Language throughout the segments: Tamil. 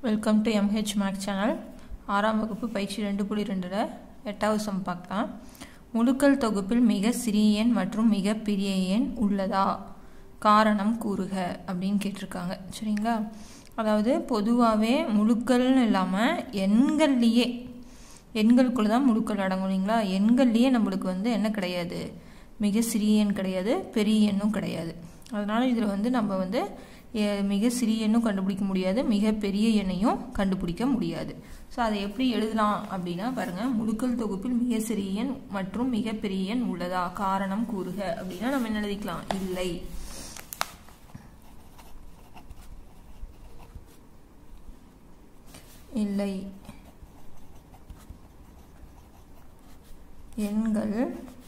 welcome to MH Mac channel ஆறாம் வகுப்பு பயிற்சி ரெண்டு புள்ளி ரெண்டில் எட்டாவது சம் பார்க்கலாம் முழுக்கள் தொகுப்பில் மிக சிறிய எண் மற்றும் மிக பெரிய எண் உள்ளதா காரணம் கூறுக அப்படின்னு கேட்டிருக்காங்க சரிங்களா அதாவது பொதுவாகவே முழுக்கள்னு இல்லாமல் எண்கள்லேயே எண்களுக்குள்ள தான் முழுக்கள் அடங்கும் இல்லைங்களா எண்கள்லேயே நம்மளுக்கு வந்து என்ன கிடையாது மிக சிறிய எண் கிடையாது பெரிய எண்ணும் கிடையாது அதனால் இதில் வந்து நம்ம வந்து எ- மிக சிறிய எண்ணும் கண்டுபிடிக்க முடியாது மிக பெரிய எண்ணையும் கண்டுபிடிக்க முடியாது ஸோ அதை எப்படி எழுதலாம் அப்படின்னா பாருங்கள் முழுக்கள் தொகுப்பில் மிக சிறிய எண் மற்றும் மிக பெரிய எண் உள்ளதா காரணம் கூறுக அப்படின்னா நம்ம என்ன எழுதிக்கலாம் இல்லை இல்லை எண்கள்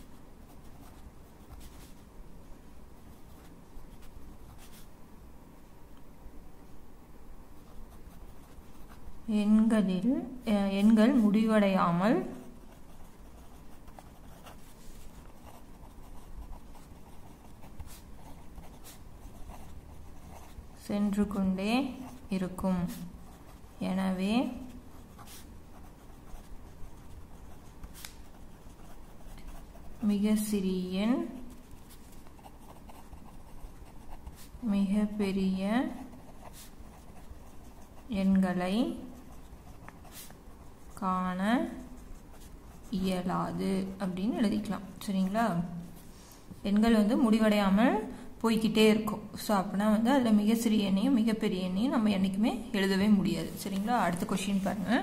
எண்களில் அஹ், எண்கள் முடிவடையாமல் சென்று கொண்டே இருக்கும் எனவே மிக சிறிய எண் மிக பெரிய எண்களை காண இயலாது அப்படின்னு எழுதிக்கலாம் சரிங்களா எண்கள் வந்து முடிவடையாமல் போய்க்கிட்டே இருக்கும் ஸோ அப்படின்னா வந்து அதில் மிக சிறிய எண்ணையும் மிகப்பெரிய எண்ணையும் நம்ம என்றைக்குமே எழுதவே முடியாது சரிங்களா அடுத்த கொஷின் பாருங்கள்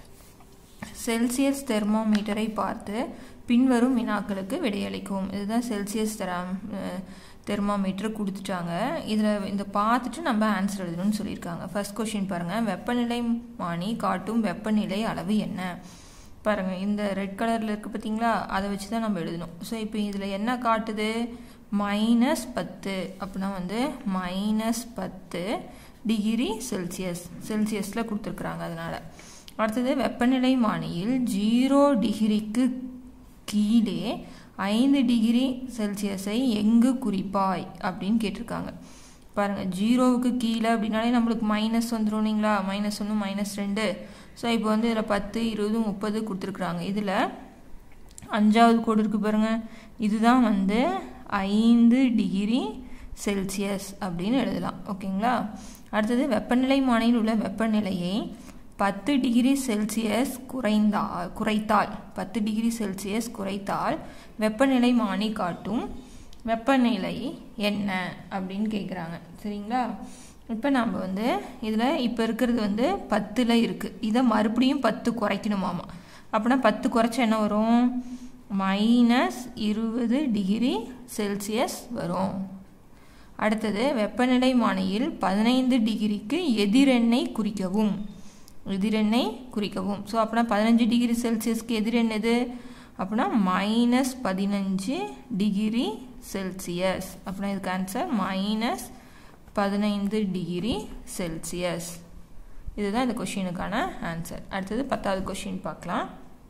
செல்சியஸ் தெர்மோமீட்டரை பார்த்து பின்வரும் வினாக்களுக்கு விடையளிக்கும் இதுதான் செல்சியஸ் தெரம் தெர்மோமீட்டர் கொடுத்துட்டாங்க இதில் இந்த பார்த்துட்டு நம்ம ஆன்சர் எழுதணும்னு சொல்லியிருக்காங்க ஃபர்ஸ்ட் கொஷின் பாருங்கள் வெப்பநிலை மானி காட்டும் வெப்பநிலை அளவு என்ன பாருங்கள் இந்த ரெட் கலரில் இருக்குது பார்த்தீங்களா அதை வச்சு தான் நம்ம எழுதணும் ஸோ இப்போ இதில் என்ன காட்டுது மைனஸ் பத்து அப்படின்னா வந்து மைனஸ் பத்து டிகிரி செல்சியஸ் செல்சியஸில் கொடுத்துருக்குறாங்க அதனால் அடுத்தது வெப்பநிலை மானியில் ஜீரோ டிகிரிக்கு கீழே ஐந்து டிகிரி செல்சியஸை எங்கு குறிப்பாய் அப்படின்னு கேட்டிருக்காங்க பாருங்கள் ஜீரோவுக்கு கீழே அப்படின்னாலே நம்மளுக்கு மைனஸ் வந்துடும் இல்லைங்களா மைனஸ் ஒன்று மைனஸ் ரெண்டு ஸோ இப்போ வந்து இதில் பத்து இருபது முப்பது கொடுத்துருக்குறாங்க இதில் அஞ்சாவது கோடு இருக்குது பாருங்கள் இதுதான் வந்து ஐந்து டிகிரி செல்சியஸ் அப்படின்னு எழுதலாம் ஓகேங்களா அடுத்தது வெப்பநிலை மானியில் உள்ள வெப்பநிலையை பத்து டிகிரி செல்சியஸ் குறைந்தா குறைத்தால் பத்து டிகிரி செல்சியஸ் குறைத்தால் வெப்பநிலை மானி காட்டும் வெப்பநிலை என்ன அப்படின்னு கேட்குறாங்க சரிங்களா இப்போ நம்ம வந்து இதில் இப்போ இருக்கிறது வந்து பத்தில் இருக்குது இதை மறுபடியும் பத்து குறைக்கணுமாமா அப்படின்னா பத்து குறைச்சா என்ன வரும் மைனஸ் இருபது டிகிரி செல்சியஸ் வரும் அடுத்தது வெப்பநிலை மானியில் பதினைந்து டிகிரிக்கு எதிரெண்ணை குறிக்கவும் எதிரெண்ணை குறிக்கவும் ஸோ அப்படின்னா பதினஞ்சு டிகிரி செல்சியஸ்க்கு எதிரெண் எது அப்படின்னா மைனஸ் பதினஞ்சு டிகிரி செல்சியஸ் அப்படின்னா இதுக்கு ஆன்சர் மைனஸ் பதினைந்து டிகிரி செல்சியஸ் இதுதான் இந்த கொஷினுக்கான ஆன்சர் அடுத்தது பத்தாவது கொஷின் பார்க்கலாம்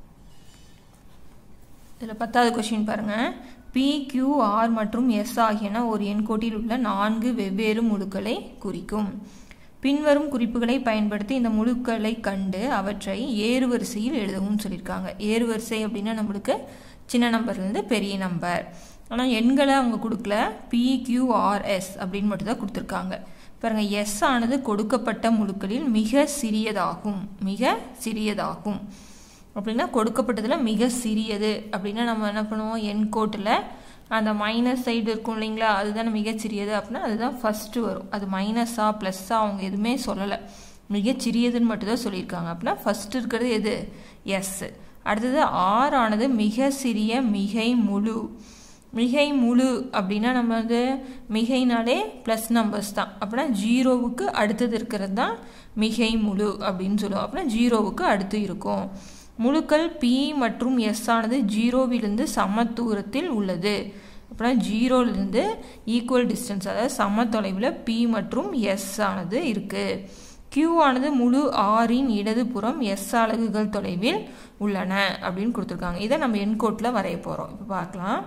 இதில் பத்தாவது கொஷின் பாருங்கள் பி கியூ ஆர் மற்றும் எஸ் ஆகியன ஒரு எண்கோட்டில் உள்ள நான்கு வெவ்வேறு முழுக்களை குறிக்கும் பின்வரும் குறிப்புகளை பயன்படுத்தி இந்த முழுக்களை கண்டு அவற்றை ஏறுவரிசையில் எழுதவும் சொல்லியிருக்காங்க ஏறுவரிசை அப்படின்னா நம்மளுக்கு சின்ன நம்பர்லேருந்து பெரிய நம்பர் ஆனால் எண்களை அவங்க கொடுக்கல பி கியூ ஆர் எஸ் அப்படின்னு மட்டும் தான் கொடுத்துருக்காங்க பாருங்க எஸ் ஆனது கொடுக்கப்பட்ட முழுக்களில் மிக சிறியதாகும் மிக சிறியதாகும் அப்படின்னா கொடுக்கப்பட்டதில் மிக சிறியது அப்படின்னா நம்ம என்ன பண்ணுவோம் என் கோட்டில் அந்த மைனஸ் சைடு இருக்கும் இல்லைங்களா அதுதான் மிகச்சிறியது அப்படின்னா அதுதான் ஃபஸ்ட்டு வரும் அது மைனஸா ப்ளஸ்ஸா அவங்க எதுவுமே சொல்லலை மிகச்சிறியதுன்னு மட்டும்தான் சொல்லியிருக்காங்க அப்படின்னா ஃபஸ்ட்டு இருக்கிறது எது எஸ் அடுத்தது ஆர் ஆனது மிக சிறிய மிகை முழு மிகை முழு அப்படின்னா நம்ம வந்து மிகைனாலே ப்ளஸ் நம்பர்ஸ் தான் அப்படின்னா ஜீரோவுக்கு அடுத்தது இருக்கிறது தான் மிகை முழு அப்படின்னு சொல்லுவோம் அப்படின்னா ஜீரோவுக்கு அடுத்து இருக்கும் முழுக்கள் பி மற்றும் எஸ் ஆனது ஜீரோவிலிருந்து சம தூரத்தில் உள்ளது அப்படின்னா ஜீரோவிலிருந்து ஈக்குவல் டிஸ்டன்ஸ் அதாவது சம தொலைவில் பி மற்றும் எஸ் ஆனது இருக்குது Q ஆனது முழு ஆரின் இடதுபுறம் எஸ் அலகுகள் தொலைவில் உள்ளன அப்படின்னு கொடுத்துருக்காங்க இதை நம்ம என்கோட்டில் வரைய போகிறோம் இப்போ பார்க்கலாம்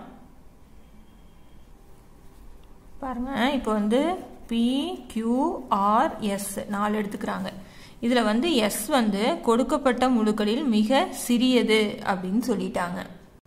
பாருங்க இப்போ வந்து பி கியூ ஆர் எஸ் நாலு எடுத்துக்கிறாங்க இதில் வந்து எஸ் வந்து கொடுக்கப்பட்ட முழுக்களில் மிக சிறியது அப்படின்னு சொல்லிட்டாங்க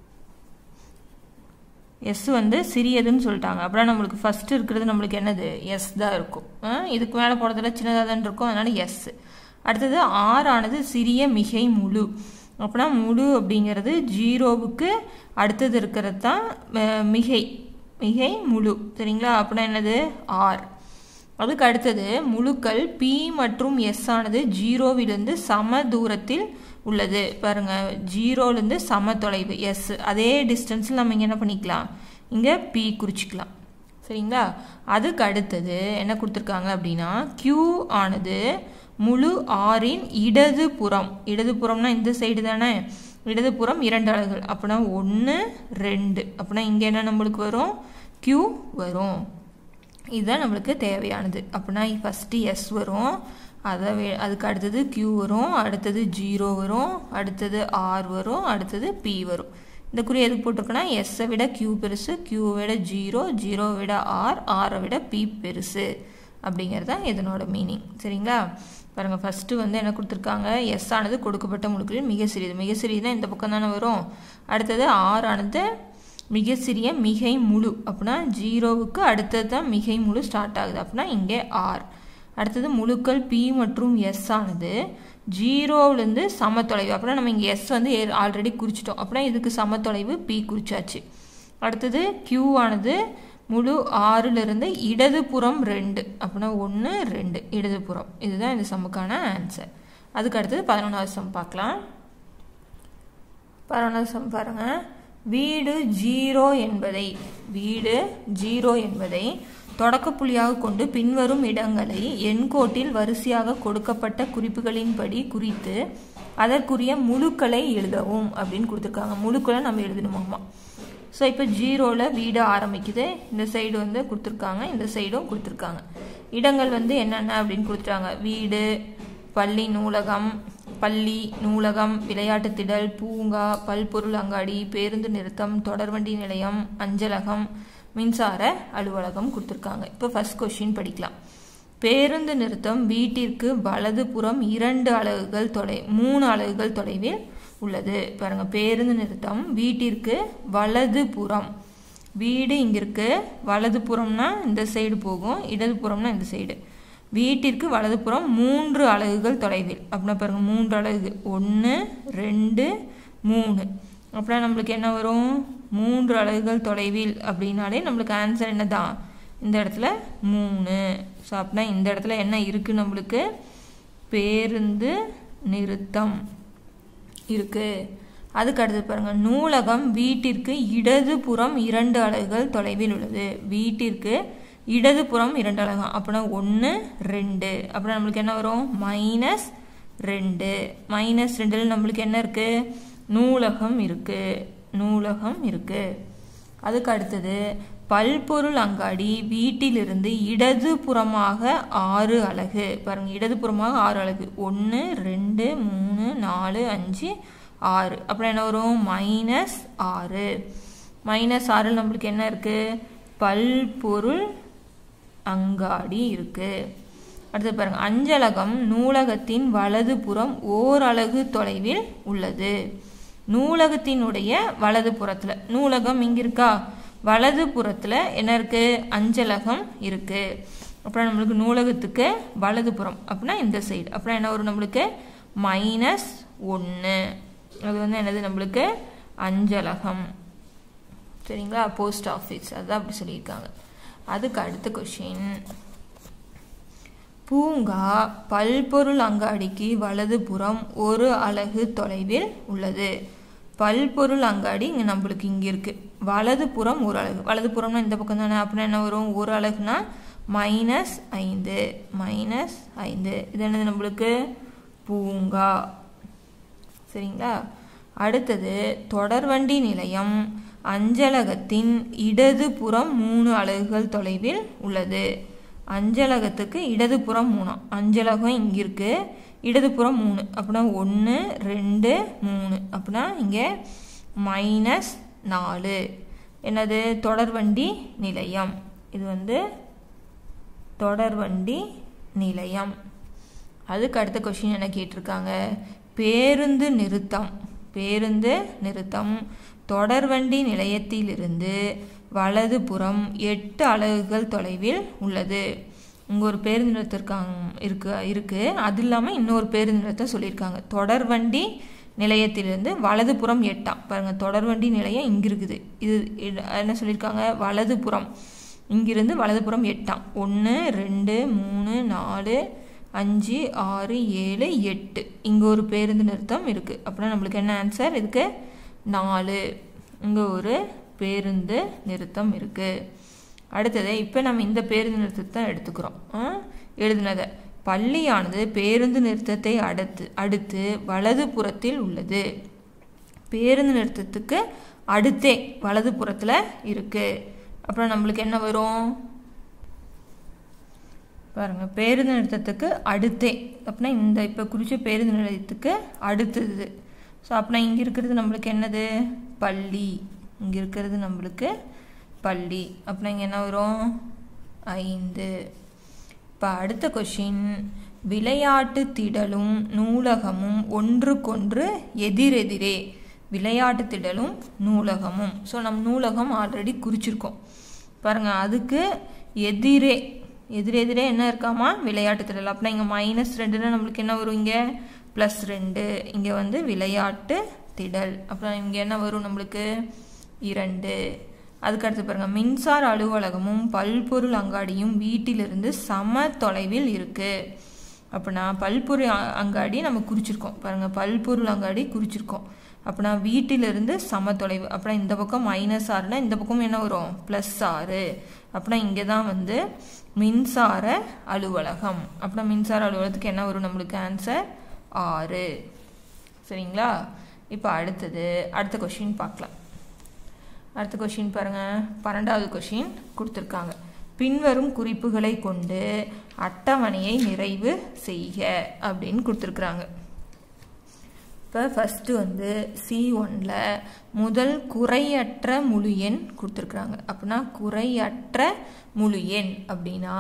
எஸ் வந்து சிறியதுன்னு சொல்லிட்டாங்க அப்புறம் நம்மளுக்கு ஃபஸ்ட்டு இருக்கிறது நம்மளுக்கு என்னது எஸ் தான் இருக்கும் இதுக்கு மேலே போகிறதுல சின்னதாக தான் இருக்கும் அதனால் எஸ் அடுத்தது ஆர் ஆனது சிறிய மிகை முழு அப்படின்னா முழு அப்படிங்கிறது ஜீரோவுக்கு அடுத்தது இருக்கிறது தான் மிகை மிகை முழு சரிங்களா அப்படின்னா என்னது ஆர் அதுக்கு அடுத்தது முழுக்கள் பி மற்றும் எஸ் ஆனது ஜீரோவிலிருந்து சம தூரத்தில் உள்ளது பாருங்க ஜீரோலேருந்து சம தொலைவு எஸ் அதே டிஸ்டன்ஸில் நம்ம இங்கே என்ன பண்ணிக்கலாம் இங்கே பி குறிச்சிக்கலாம் சரிங்களா அதுக்கு அடுத்தது என்ன கொடுத்துருக்காங்க அப்படின்னா கியூ ஆனது முழு ஆறின் இடது புறம் இடது புறம்னா இந்த சைடு தானே இடது புறம் இரண்டு அலகுகள் அப்படின்னா ஒன்று ரெண்டு அப்படின்னா இங்கே என்ன நம்மளுக்கு வரும் கியூ வரும் இதுதான் நம்மளுக்கு தேவையானது அப்படின்னா ஃபஸ்ட்டு எஸ் வரும் அதை அதுக்கு அடுத்தது கியூ வரும் அடுத்தது ஜீரோ வரும் அடுத்தது ஆர் வரும் அடுத்தது பி வரும் இந்த குறி எதுக்கு போட்டிருக்கோன்னா எஸ்ஸை விட கியூ பெருசு கியூவை விட ஜீரோ ஜீரோவை விட ஆர் ஆரை விட பி பெருசு அப்படிங்கிறது தான் இதனோட மீனிங் சரிங்களா பாருங்கள் ஃபஸ்ட்டு வந்து என்ன கொடுத்துருக்காங்க எஸ் ஆனது கொடுக்கப்பட்ட முழுக்களில் மிக சிறியது மிக சிறியதுனா இந்த பக்கம் தானே வரும் அடுத்தது ஆர் ஆனது மிக சிறிய மிகை முழு அப்படின்னா ஜீரோவுக்கு அடுத்தது தான் மிகை முழு ஸ்டார்ட் ஆகுது அப்படின்னா இங்கே ஆர் அடுத்தது முழுக்கள் பி மற்றும் எஸ் ஆனது ஜீரோவிலேருந்து சமத்தொலைவு அப்படின்னா நம்ம இங்கே எஸ் வந்து ஆல்ரெடி குறிச்சிட்டோம் அப்படின்னா இதுக்கு சமத்தொலைவு பி குறிச்சாச்சு அடுத்தது கியூ ஆனது முழு ஆறிலிருந்து இடதுபுறம் ரெண்டு அப்படின்னா ஒன்று ரெண்டு இடதுபுறம் இதுதான் இந்த சம்முக்கான ஆன்சர் அதுக்கு அடுத்தது பதினொன்றாவது சம் பார்க்கலாம் பதினொன்றாவது சம் பாருங்கள் வீடு ஜீரோ என்பதை வீடு ஜீரோ என்பதை தொடக்க புள்ளியாக கொண்டு பின்வரும் இடங்களை எண்கோட்டில் வரிசையாக கொடுக்கப்பட்ட குறிப்புகளின்படி குறித்து அதற்குரிய முழுக்களை எழுதவும் அப்படின்னு கொடுத்துருக்காங்க முழுக்களை நம்ம எழுதணுமாமா ஸோ இப்போ ஜீரோவில் வீடு ஆரம்பிக்குது இந்த சைடு வந்து கொடுத்துருக்காங்க இந்த சைடும் கொடுத்துருக்காங்க இடங்கள் வந்து என்னென்ன அப்படின்னு கொடுத்துட்டாங்க வீடு பள்ளி நூலகம் பள்ளி நூலகம் விளையாட்டு திடல் பூங்கா பல்பொருள் அங்காடி பேருந்து நிறுத்தம் தொடர்வண்டி நிலையம் அஞ்சலகம் மின்சார அலுவலகம் கொடுத்துருக்காங்க இப்போ ஃபர்ஸ்ட் கொஷின் படிக்கலாம் பேருந்து நிறுத்தம் வீட்டிற்கு வலதுபுறம் இரண்டு அலகுகள் தொலை மூணு அலகுகள் தொலைவில் உள்ளது பாருங்க பேருந்து நிறுத்தம் வீட்டிற்கு வலதுபுறம் வீடு இங்கே இருக்கு வலதுபுறம்னா இந்த சைடு போகும் இடதுபுறம்னா இந்த சைடு வீட்டிற்கு வலதுபுறம் மூன்று அலகுகள் தொலைவில் அப்படின்னா பாருங்க மூன்று அலகு ஒன்று ரெண்டு மூணு அப்புறம் நம்மளுக்கு என்ன வரும் மூன்று அலகுகள் தொலைவில் அப்படின்னாலே நம்மளுக்கு ஆன்சர் என்ன தான் இந்த இடத்துல மூணு ஸோ அப்படின்னா இந்த இடத்துல என்ன இருக்குது நம்மளுக்கு பேருந்து நிறுத்தம் இருக்குது அதுக்கு அடுத்து பாருங்கள் நூலகம் வீட்டிற்கு இடதுபுறம் இரண்டு அலகுகள் தொலைவில் உள்ளது வீட்டிற்கு இடதுபுறம் இரண்டு அலகம் அப்படின்னா ஒன்று ரெண்டு அப்படின்னா நம்மளுக்கு என்ன வரும் மைனஸ் ரெண்டு மைனஸ் ரெண்டில் நம்மளுக்கு என்ன இருக்குது நூலகம் இருக்குது நூலகம் இருக்குது அதுக்கு அடுத்தது பல்பொருள் அங்காடி வீட்டிலிருந்து இடதுபுறமாக ஆறு அலகு பாருங்க இடதுபுறமாக ஆறு அலகு ஒன்று ரெண்டு மூணு நாலு அஞ்சு ஆறு அப்புறம் என்ன வரும் மைனஸ் ஆறு மைனஸ் ஆறில் நம்மளுக்கு என்ன இருக்குது பல்பொருள் அங்காடி இருக்குது அடுத்து பாருங்க அஞ்சலகம் நூலகத்தின் வலதுபுறம் ஓரலகு தொலைவில் உள்ளது நூலகத்தினுடைய வலது புறத்தில் நூலகம் இங்கே இருக்கா வலது புறத்தில் என்ன இருக்குது அஞ்சலகம் இருக்குது அப்புறம் நம்மளுக்கு நூலகத்துக்கு வலது புறம் அப்படின்னா இந்த சைடு அப்புறம் என்ன வரும் நம்மளுக்கு மைனஸ் ஒன்று அது வந்து என்னது நம்மளுக்கு அஞ்சலகம் சரிங்களா போஸ்ட் ஆஃபீஸ் அதுதான் அப்படி சொல்லியிருக்காங்க அதுக்கு அடுத்த கொஷின் பூங்கா பல்பொருள் அங்காடிக்கு வலதுபுறம் ஒரு அலகு தொலைவில் உள்ளது பல்பொருள் அங்காடி இங்கே நம்மளுக்கு இங்கே இருக்குது வலதுபுறம் ஒரு அலகு வலதுபுறம்னா இந்த பக்கம் தானே அப்படின்னா என்ன வரும் ஒரு அலகுனா மைனஸ் ஐந்து மைனஸ் ஐந்து இது என்னது நம்மளுக்கு பூங்கா சரிங்களா அடுத்தது தொடர்வண்டி நிலையம் அஞ்சலகத்தின் இடதுபுறம் மூணு அலகுகள் தொலைவில் உள்ளது அஞ்சலகத்துக்கு இடதுபுறம் மூணு அஞ்சலகம் இங்கே இருக்குது இடதுபுறம் மூணு அப்படின்னா ஒன்று ரெண்டு மூணு அப்படின்னா இங்கே மைனஸ் நாலு என்னது தொடர்வண்டி நிலையம் இது வந்து தொடர்வண்டி நிலையம் அதுக்கு அடுத்த கொஷின் என்ன கேட்டிருக்காங்க பேருந்து நிறுத்தம் பேருந்து நிறுத்தம் தொடர்வண்டி நிலையத்திலிருந்து வலது புறம் எட்டு அலகுகள் தொலைவில் உள்ளது இங்கே ஒரு பேருந்து நிறுத்தம் இருக்காங்க இருக்கு இருக்குது அது இல்லாமல் இன்னொரு பேருந்து நிறுத்தம் சொல்லியிருக்காங்க தொடர்வண்டி நிலையத்திலிருந்து வலதுபுறம் எட்டாம் பாருங்கள் தொடர்வண்டி நிலையம் இங்கே இருக்குது இது என்ன சொல்லியிருக்காங்க வலதுபுறம் இங்கிருந்து வலதுபுறம் எட்டாம் ஒன்று ரெண்டு மூணு நாலு அஞ்சு ஆறு ஏழு எட்டு இங்கே ஒரு பேருந்து நிறுத்தம் இருக்குது அப்படின்னா நம்மளுக்கு என்ன ஆன்சர் இதுக்கு நாலு இங்கே ஒரு பேருந்து நிறுத்தம் இருக்குது அடுத்தது இப்போ நம்ம இந்த பேருந்து நிறுத்தத்தை எடுத்துக்கிறோம் எழுதுனதை பள்ளியானது பேருந்து நிறுத்தத்தை அடுத்து அடுத்து வலது புறத்தில் உள்ளது பேருந்து நிறுத்தத்துக்கு அடுத்தே வலது புறத்தில் இருக்குது அப்புறம் நம்மளுக்கு என்ன வரும் பாருங்க பேருந்து நிறுத்தத்துக்கு அடுத்தே அப்படின்னா இந்த இப்போ குறித்த பேருந்து நிலையத்துக்கு அடுத்தது ஸோ அப்படின்னா இங்கே இருக்கிறது நம்மளுக்கு என்னது பள்ளி இங்கே இருக்கிறது நம்மளுக்கு பள்ளி அப்படின்னா இங்கே என்ன வரும் ஐந்து இப்போ அடுத்த கொஷின் விளையாட்டு திடலும் நூலகமும் ஒன்றுக்கொன்று எதிரெதிரே விளையாட்டு திடலும் நூலகமும் ஸோ நம்ம நூலகம் ஆல்ரெடி குறிச்சிருக்கோம் பாருங்கள் அதுக்கு எதிரே எதிரெதிரே என்ன இருக்காமா விளையாட்டு திடல் அப்படின்னா இங்கே மைனஸ் ரெண்டுன்னா நம்மளுக்கு என்ன வரும் இங்கே ப்ளஸ் ரெண்டு இங்கே வந்து விளையாட்டு திடல் அப்புறம் இங்கே என்ன வரும் நம்மளுக்கு இரண்டு அதுக்கடுத்து பாருங்கள் மின்சார அலுவலகமும் பல்பொருள் அங்காடியும் வீட்டிலிருந்து சம தொலைவில் இருக்குது அப்படின்னா பல்பொருள் அங்காடி நம்ம குறிச்சிருக்கோம் பாருங்கள் பல்பொருள் அங்காடி குறிச்சிருக்கோம் அப்படின்னா வீட்டிலிருந்து சம தொலைவு அப்படின்னா இந்த பக்கம் மைனஸ் ஆறுனா இந்த பக்கம் என்ன வரும் ப்ளஸ் ஆறு அப்படின்னா இங்கே தான் வந்து மின்சார அலுவலகம் அப்படின்னா மின்சார அலுவலகத்துக்கு என்ன வரும் நம்மளுக்கு ஆன்சர் ஆறு சரிங்களா இப்போ அடுத்தது அடுத்த கொஷின் பார்க்கலாம் அடுத்த கொஷின் பாருங்கள் பன்னெண்டாவது கொஷின் கொடுத்துருக்காங்க பின்வரும் குறிப்புகளை கொண்டு அட்டவணையை நிறைவு செய்க அப்படின்னு கொடுத்துருக்குறாங்க இப்போ ஃபஸ்ட்டு வந்து சி ஒனில் முதல் குறையற்ற முழு எண் கொடுத்துருக்குறாங்க அப்படின்னா குறையற்ற முழு எண் அப்படின்னா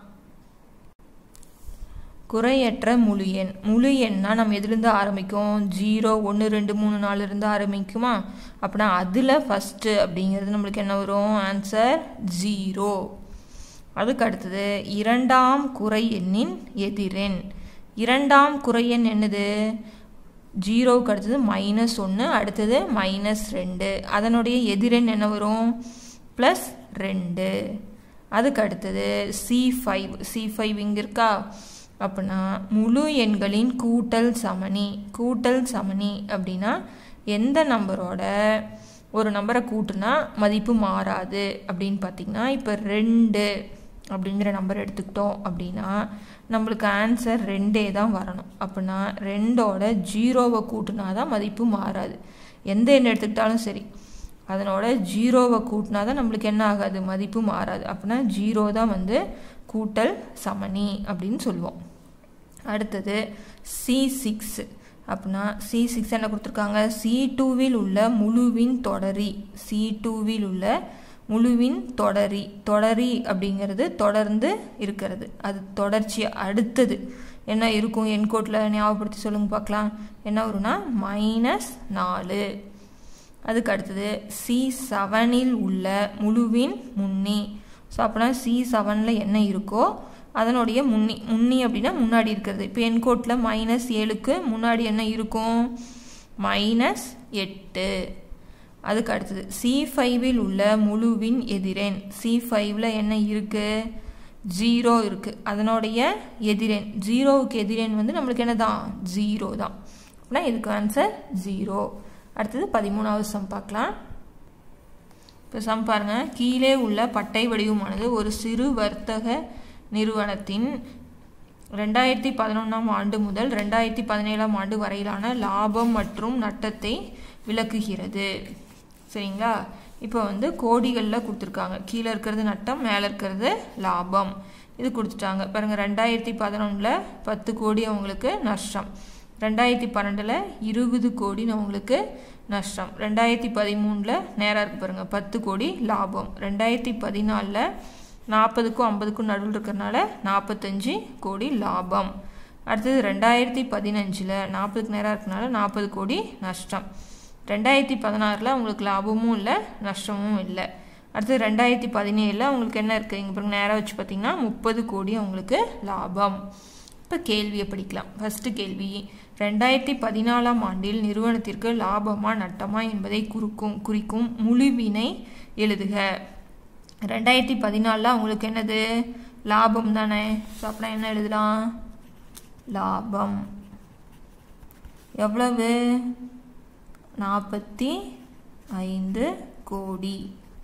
குறையற்ற முழு எண் முழு எண்ணா நம்ம எதுலேருந்து ஆரம்பிக்கும் ஜீரோ ஒன்று ரெண்டு மூணு நாலு இருந்து ஆரம்பிக்குமா அப்படின்னா அதில் ஃபஸ்ட்டு அப்படிங்கிறது நம்மளுக்கு என்ன வரும் ஆன்சர் ஜீரோ அதுக்கு அடுத்தது இரண்டாம் குறை எண்ணின் எதிரெண் இரண்டாம் குறை எண் என்னது ஜீரோவுக்கு அடுத்தது மைனஸ் ஒன்று அடுத்தது மைனஸ் ரெண்டு அதனுடைய எதிரெண் என்ன வரும் ப்ளஸ் ரெண்டு அதுக்கு அடுத்தது சி ஃபைவ் சி ஃபைவ் இங்கே இருக்கா அப்படின்னா முழு எண்களின் கூட்டல் சமணி கூட்டல் சமணி அப்படின்னா எந்த நம்பரோட ஒரு நம்பரை கூட்டுனா மதிப்பு மாறாது அப்படின்னு பார்த்தீங்கன்னா இப்போ ரெண்டு அப்படிங்கிற நம்பர் எடுத்துக்கிட்டோம் அப்படின்னா நம்மளுக்கு ஆன்சர் ரெண்டே தான் வரணும் அப்படின்னா ரெண்டோட ஜீரோவை கூட்டினா தான் மதிப்பு மாறாது எந்த எண் எடுத்துக்கிட்டாலும் சரி அதனோட ஜீரோவை கூட்டினா தான் நம்மளுக்கு என்ன ஆகாது மதிப்பு மாறாது அப்படின்னா ஜீரோ தான் வந்து கூட்டல் சமணி அப்படின்னு சொல்லுவோம் அடுத்தது சி சிக்ஸ் அப்படின்னா சி சிக்ஸ் என்ன கொடுத்துருக்காங்க சி டூவில் உள்ள முழுவின் தொடரி சி டூவில் உள்ள முழுவின் தொடரி தொடரி அப்படிங்கிறது தொடர்ந்து இருக்கிறது அது தொடர்ச்சி அடுத்தது என்ன இருக்கும் என்கோட்டில் ஞாபகப்படுத்தி சொல்லுங்க பார்க்கலாம் என்ன வரும்னா மைனஸ் நாலு அதுக்கு அடுத்தது சி செவனில் உள்ள முழுவின் முன்னி ஸோ அப்படின்னா சி செவனில் என்ன இருக்கோ அதனுடைய முன்னி முன்னி அப்படின்னா முன்னாடி இருக்கிறது இப்போ என்கோட்டில் மைனஸ் ஏழுக்கு முன்னாடி என்ன இருக்கும் மைனஸ் எட்டு அதுக்கு அடுத்தது சி ஃபைவில் உள்ள முழுவின் எதிரெண் சி ஃபைவ்ல என்ன இருக்குது ஜீரோ இருக்குது அதனுடைய எதிரெண் ஜீரோவுக்கு எதிரெண் வந்து நம்மளுக்கு என்ன தான் ஜீரோ தான் அப்படின்னா இதுக்கு ஆன்சர் ஜீரோ அடுத்தது பதிமூணாவது சம் பார்க்கலாம் இப்போ சம் பாருங்கள் கீழே உள்ள பட்டை வடிவமானது ஒரு சிறு வர்த்தக நிறுவனத்தின் ரெண்டாயிரத்தி பதினொன்றாம் ஆண்டு முதல் ரெண்டாயிரத்தி பதினேழாம் ஆண்டு வரையிலான லாபம் மற்றும் நட்டத்தை விளக்குகிறது சரிங்களா இப்போ வந்து கோடிகளில் கொடுத்துருக்காங்க கீழே இருக்கிறது நட்டம் மேலே இருக்கிறது லாபம் இது கொடுத்துட்டாங்க பாருங்கள் ரெண்டாயிரத்தி பதினொன்றில் பத்து கோடி அவங்களுக்கு நஷ்டம் ரெண்டாயிரத்தி பன்னெண்டில் இருபது கோடி அவங்களுக்கு நஷ்டம் ரெண்டாயிரத்தி பதிமூணில் நேராக இருக்கு பாருங்கள் பத்து கோடி லாபம் ரெண்டாயிரத்தி பதினாலில் நாற்பதுக்கும் ஐம்பதுக்கும் நடுவில் இருக்கிறனால நாற்பத்தஞ்சு கோடி லாபம் அடுத்தது ரெண்டாயிரத்தி பதினஞ்சில் நாற்பதுக்கு நேரம் இருக்கனால நாற்பது கோடி நஷ்டம் ரெண்டாயிரத்தி பதினாறில் உங்களுக்கு லாபமும் இல்லை நஷ்டமும் இல்லை அடுத்து ரெண்டாயிரத்தி பதினேழில் உங்களுக்கு என்ன இருக்குது இங்கே பாருங்க நேராக வச்சு பார்த்தீங்கன்னா முப்பது கோடி உங்களுக்கு லாபம் இப்போ கேள்வியை படிக்கலாம் ஃபஸ்ட்டு கேள்வி ரெண்டாயிரத்தி பதினாலாம் ஆண்டில் நிறுவனத்திற்கு லாபமா நட்டமா என்பதை குறுக்கும் குறிக்கும் முழுவினை எழுதுக ரெண்டாயிரத்தி பதினாலில் அவங்களுக்கு என்னது லாபம் தானே ஸோ அப்படின்னா என்ன எழுதலாம் லாபம் எவ்வளவு நாற்பத்தி ஐந்து கோடி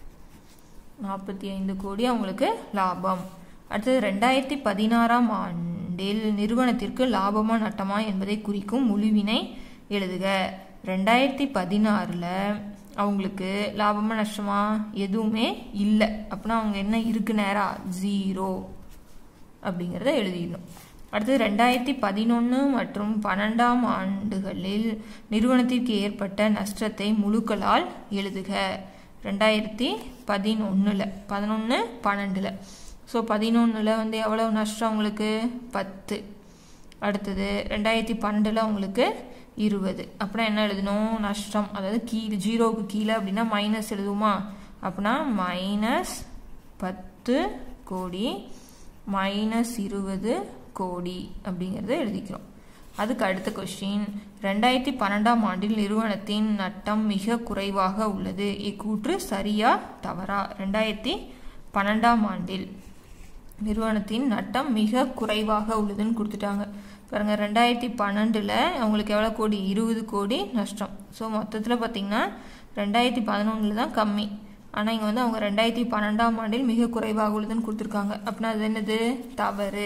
நாற்பத்தி ஐந்து கோடி அவங்களுக்கு லாபம் அடுத்தது ரெண்டாயிரத்தி பதினாறாம் ஆண்டில் நிறுவனத்திற்கு லாபமா நட்டமா என்பதை குறிக்கும் முழுவினை எழுதுக ரெண்டாயிரத்தி பதினாறில் அவங்களுக்கு லாபமா நஷ்டமா எதுவுமே இல்லை அப்படின்னா அவங்க என்ன இருக்கு நேரா ஜீரோ அப்படிங்கிறத எழுதிடணும் அடுத்தது ரெண்டாயிரத்தி பதினொன்று மற்றும் பன்னெண்டாம் ஆண்டுகளில் நிறுவனத்திற்கு ஏற்பட்ட நஷ்டத்தை முழுக்களால் எழுதுக ரெண்டாயிரத்தி பதினொன்றில் பதினொன்று பன்னெண்டில் ஸோ பதினொன்றில் வந்து எவ்வளோ நஷ்டம் உங்களுக்கு பத்து அடுத்தது ரெண்டாயிரத்தி பன்னெண்டில் உங்களுக்கு இருபது அப்படின்னா என்ன எழுதணும் நஷ்டம் அதாவது கீழே ஜீரோவுக்கு கீழே அப்படின்னா மைனஸ் எழுதுவோமா அப்படின்னா மைனஸ் பத்து கோடி மைனஸ் இருபது கோடி அப்படிங்கிறத எழுதிக்கிறோம் அதுக்கு அடுத்த கொஸ்டின் ரெண்டாயிரத்தி பன்னெண்டாம் ஆண்டில் நிறுவனத்தின் நட்டம் மிக குறைவாக உள்ளது இக்கூற்று சரியா தவறா ரெண்டாயிரத்தி பன்னெண்டாம் ஆண்டில் நிறுவனத்தின் நட்டம் மிக குறைவாக உள்ளதுன்னு கொடுத்துட்டாங்க பாருங்க ரெண்டாயிரத்தி பன்னெண்டில் அவங்களுக்கு எவ்வளோ கோடி இருபது கோடி நஷ்டம் ஸோ மொத்தத்தில் பார்த்தீங்கன்னா ரெண்டாயிரத்தி பதினொன்றில் தான் கம்மி ஆனால் இங்கே வந்து அவங்க ரெண்டாயிரத்தி பன்னெண்டாம் ஆண்டில் மிக குறைவாக உள்ளதுன்னு கொடுத்துருக்காங்க அப்படின்னா அது என்னது தவறு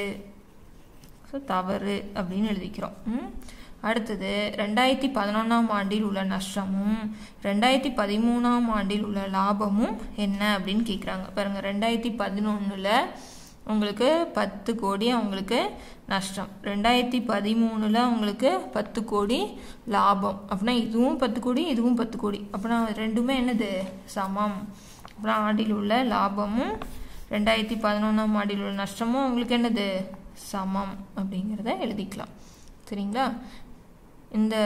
ஸோ தவறு அப்படின்னு எழுதிக்கிறோம் அடுத்தது ரெண்டாயிரத்தி பதினொன்றாம் ஆண்டில் உள்ள நஷ்டமும் ரெண்டாயிரத்தி பதிமூணாம் ஆண்டில் உள்ள லாபமும் என்ன அப்படின்னு கேட்குறாங்க பாருங்க ரெண்டாயிரத்தி பதினொன்றில் உங்களுக்கு பத்து கோடி அவங்களுக்கு நஷ்டம் ரெண்டாயிரத்தி பதிமூணில் அவங்களுக்கு பத்து கோடி லாபம் அப்படின்னா இதுவும் பத்து கோடி இதுவும் பத்து கோடி அப்படின்னா ரெண்டுமே என்னது சமம் அப்புறம் ஆண்டில் உள்ள லாபமும் ரெண்டாயிரத்தி பதினொன்றாம் ஆண்டில் உள்ள நஷ்டமும் அவங்களுக்கு என்னது சமம் அப்படிங்கிறத எழுதிக்கலாம் சரிங்களா இந்த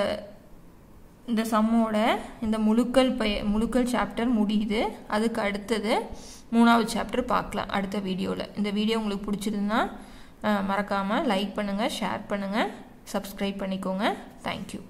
இந்த சம்மோட இந்த முழுக்கல் பய முழுக்கல் சாப்டர் முடியுது அதுக்கு அடுத்தது மூணாவது சாப்டர் பார்க்கலாம் அடுத்த வீடியோவில் இந்த வீடியோ உங்களுக்கு பிடிச்சிருந்தா மறக்காமல் லைக் பண்ணுங்கள் ஷேர் பண்ணுங்கள் சப்ஸ்கிரைப் பண்ணிக்கோங்க தேங்க்யூ